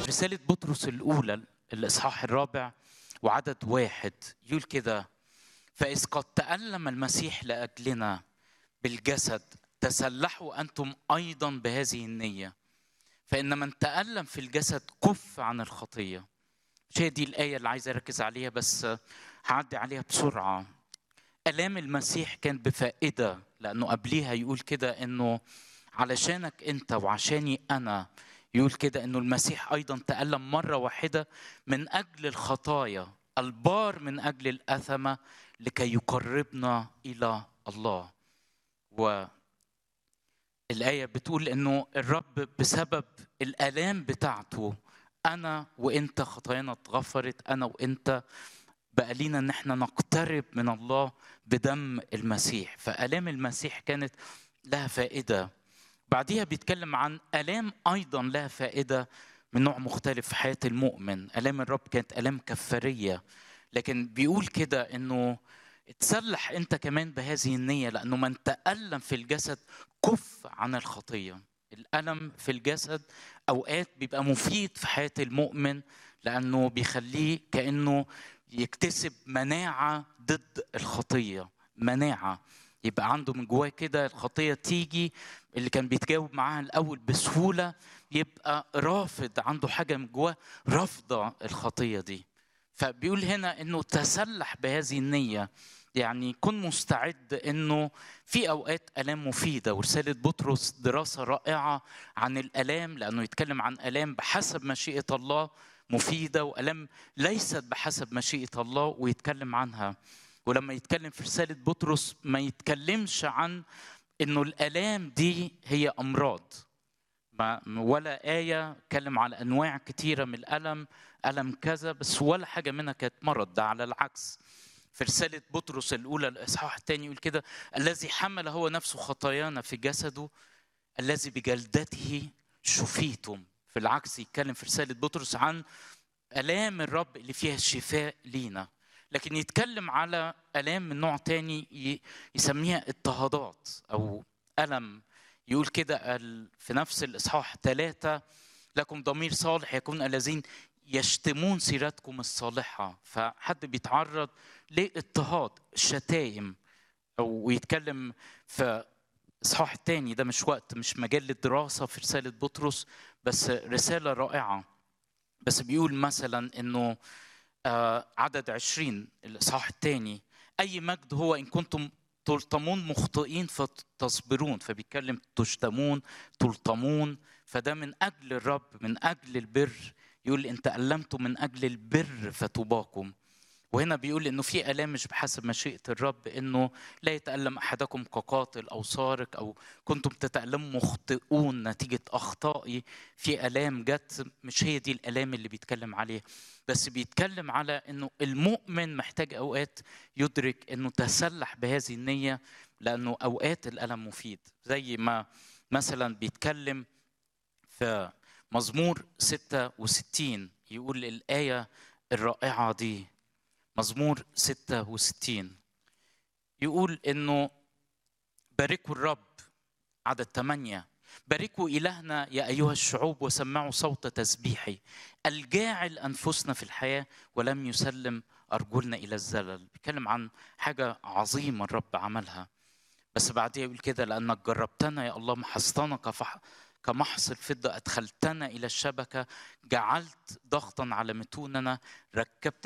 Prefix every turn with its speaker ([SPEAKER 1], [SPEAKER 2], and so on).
[SPEAKER 1] رسالة بطرس الأولى الإصحاح الرابع وعدد واحد يقول كده فإذ قد تألم المسيح لأجلنا بالجسد تسلحوا أنتم أيضا بهذه النية فإن من تألم في الجسد كف عن الخطية مش هي دي الآية اللي عايز أركز عليها بس هعدي عليها بسرعة آلام المسيح كان بفائدة لأنه قبليها يقول كده إنه علشانك أنت وعشاني أنا يقول كده إنه المسيح أيضا تألم مرة واحدة من أجل الخطايا البار من أجل الأثمة لكي يقربنا إلى الله و الآية بتقول إنه الرب بسبب الآلام بتاعته أنا وأنت خطايانا اتغفرت أنا وأنت بقى لينا إن إحنا نقترب من الله بدم المسيح فآلام المسيح كانت لها فائدة بعديها بيتكلم عن آلام أيضا لها فائدة من نوع مختلف في حياة المؤمن آلام الرب كانت آلام كفارية لكن بيقول كده إنه تسلح انت كمان بهذه النيه لانه من تالم في الجسد كف عن الخطيه الالم في الجسد اوقات بيبقى مفيد في حياه المؤمن لانه بيخليه كانه يكتسب مناعه ضد الخطيه مناعه يبقى عنده من جواه كده الخطيه تيجي اللي كان بيتجاوب معاها الاول بسهوله يبقى رافض عنده حاجه من جواه رافضه الخطيه دي فبيقول هنا انه تسلح بهذه النيه يعني كن مستعد انه في اوقات الام مفيده ورساله بطرس دراسه رائعه عن الالام لانه يتكلم عن الام بحسب مشيئه الله مفيده والام ليست بحسب مشيئه الله ويتكلم عنها ولما يتكلم في رساله بطرس ما يتكلمش عن انه الالام دي هي امراض ولا آية اتكلم على أنواع كتيرة من الألم ألم كذا بس ولا حاجة منها كانت مرض ده على العكس في رسالة بطرس الأولى الإصحاح الثاني يقول كده الذي حمل هو نفسه خطايانا في جسده الذي بجلدته شفيتم في العكس يتكلم في رسالة بطرس عن آلام الرب اللي فيها الشفاء لينا لكن يتكلم على آلام من نوع تاني يسميها اضطهادات أو ألم يقول كده في نفس الإصحاح ثلاثة لكم ضمير صالح يكون الذين يشتمون سيرتكم الصالحة فحد بيتعرض لاضطهاد شتايم أو يتكلم في إصحاح الثاني ده مش وقت مش مجال للدراسة في رسالة بطرس بس رسالة رائعة بس بيقول مثلا إنه عدد عشرين الإصحاح الثاني أي مجد هو إن كنتم تلطمون مخطئين فتصبرون فبيتكلم تشتمون تلطمون فده من اجل الرب من اجل البر يقول ان تألمتم من اجل البر فتباكم وهنا بيقول انه في الام مش بحسب مشيئه الرب انه لا يتالم احدكم كقاتل او سارق او كنتم تتالموا مخطئون نتيجه اخطائي في الام جت مش هي دي الالام اللي بيتكلم عليها بس بيتكلم على انه المؤمن محتاج اوقات يدرك انه تسلح بهذه النيه لانه اوقات الالم مفيد زي ما مثلا بيتكلم في مزمور 66 يقول الايه الرائعه دي مزمور 66 يقول انه باركوا الرب عدد ثمانية باركوا إلهنا يا أيها الشعوب وسمعوا صوت تسبيحي الجاعل أنفسنا في الحياة ولم يسلم أرجلنا إلى الزلل بيتكلم عن حاجة عظيمة الرب عملها بس بعديها يقول كده لأنك جربتنا يا الله محصتنا كفح كمحص الفضة أدخلتنا إلى الشبكة جعلت ضغطا على متوننا ركبت